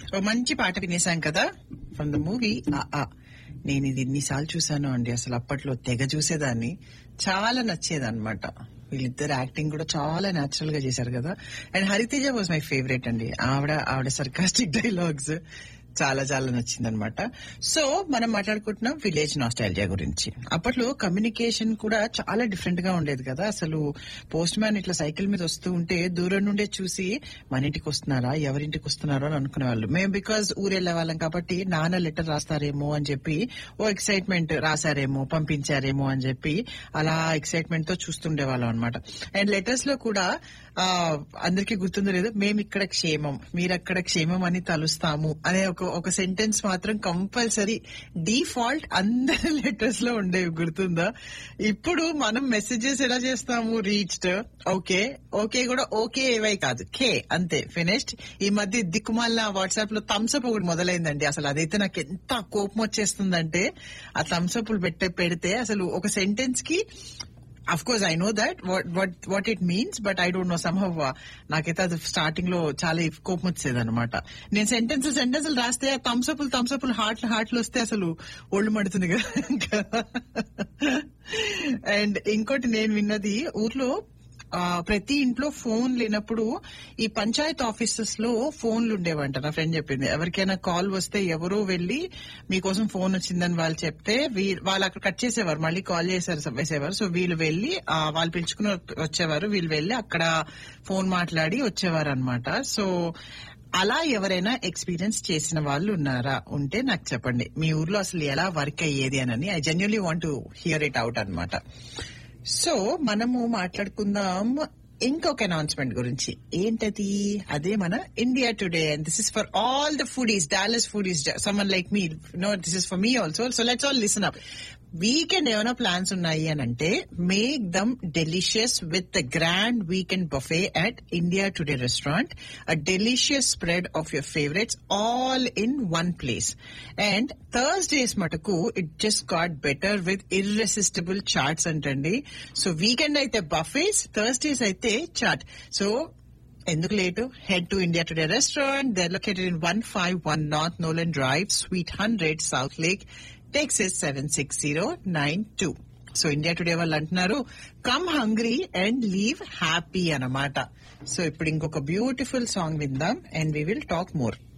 ఓ మంచి పాట వినేసాం కదా ఫ్రమ్ ద మూవీ నేను ఇది ఎన్నిసార్లు చూసాను అండి అసలు అప్పట్లో తెగ చూసేదాన్ని చాలా నచ్చేది అనమాట వీళ్ళిద్దరు యాక్టింగ్ కూడా చాలా న్యాచురల్ గా చేశారు కదా and Hariteja was my favourite అండి ఆవిడ ఆవిడ సర్కాస్టిక్ డైలాగ్స్ చాలా చాలా నచ్చింది అనమాట సో మనం మాట్లాడుకుంటున్నాం విలేజ్ నాస్టాలజియా గురించి అప్పట్లో కమ్యూనికేషన్ కూడా చాలా డిఫరెంట్ గా ఉండేది కదా అసలు పోస్ట్ మ్యాన్ ఇట్లా సైకిల్ మీద వస్తూ ఉంటే దూరం నుండే చూసి మన ఇంటికి వస్తున్నారా ఎవరింటికి వస్తున్నారో అని అనుకునేవాళ్ళు మేము బికాజ్ ఊరెళ్లే వాళ్ళం కాబట్టి నాన్న లెటర్ రాస్తారేమో అని చెప్పి ఓ ఎక్సైట్మెంట్ రాశారేమో పంపించారేమో అని చెప్పి అలా ఎక్సైట్మెంట్ తో చూస్తుండే వాళ్ళం అనమాట అండ్ లెటర్స్ లో కూడా ఆ అందరికీ గుర్తుందో లేదు మేము ఇక్కడ క్షేమం మీరు అక్కడ క్షేమం అని తలుస్తాము అనే ఒక ఒక సెంటెన్స్ మాత్రం కంపల్సరీ డిఫాల్ట్ అందరి లెటర్స్ లో ఉండేవి గుర్తుందా ఇప్పుడు మనం మెసేజెస్ ఎలా చేస్తాము రీచ్డ్ ఓకే ఓకే కూడా ఓకే ఏవై కాదు కే అంతే ఫినిష్డ్ ఈ మధ్య దిక్కుమాల వాట్సాప్ లో థమ్స్అప్ ఒకటి మొదలైందండి అసలు అదైతే నాకు ఎంత కోపం వచ్చేస్తుందంటే ఆ థమ్స్అప్లు పెట్టే పెడితే అసలు ఒక సెంటెన్స్ కి of course I know that what what it means but I don't know somehow నాకైతే అది స్టార్టింగ్ లో చాలా కోపం వచ్చేది అనమాట నేను సెంటెన్స్ సెంటెన్స్ రాస్తే థమ్స్అప్లు థమ్స్అప్లు హార్ట్లు హార్ట్లు వస్తే అసలు ఒళ్ళు మడుతుంది కదా అండ్ ఇంకోటి నేను విన్నది ఊర్లో ఆ, ప్రతి ఇంట్లో ఫోన్ లేనప్పుడు ఈ పంచాయత్ ఆఫీసెస్ లో ఫోన్లు ఉండేవంట నా ఫ్రెండ్ చెప్పింది ఎవరికైనా కాల్ వస్తే ఎవరో వెళ్లి మీకోసం ఫోన్ వచ్చిందని వాళ్ళు చెప్తే వీ- వాళ్ళు అక్కడ కట్ చేసేవారు మళ్ళీ కాల్ చేశారు వేసేవారు సో వీళ్ళు వెళ్లి ఆ, వాళ్ళు పిలుచుకుని వచ్చేవారు వీళ్ళు వెళ్లి అక్కడ ఫోన్ మాట్లాడి వచ్చేవారు అనమాట సో అలా ఎవరైనా ఎక్స్పీరియన్స్ చేసిన వాళ్ళు ఉన్నారా ఉంటే నాకు చెప్పండి మీ ఊర్లో అసలు ఎలా వర్క్ అయ్యేది అని I genuinely want to hear it out అన్నమాట సో మనము మాట్లాడుకుందాం ఇంకొక అనౌన్స్మెంట్ గురించి ఏంటది అదే మన India Today and this is for all the foodies Dallas foodies someone like me no this is for me also so let's all listen up weekend ఏమైనా plans ఉన్నాయి అని అంటే make them delicious with the grand weekend buffet at India Today restaurant a delicious spread of your favourites all in one place and Thursdays మటుకు it just got better with irresistible chaats అంటండి so weekend అయితే buffets Thursdays అయితే chaat so ఎందుకు late head to India Today restaurant they located in one five one North Nolan Drive suite hundred Southlake Texas seven six zero nine two so India Today వాళ్ళు అంటున్నారు come hungry and leave happy అన్నమాట so ఇప్పుడు ఇంకొక beautiful song విందాం and we will talk more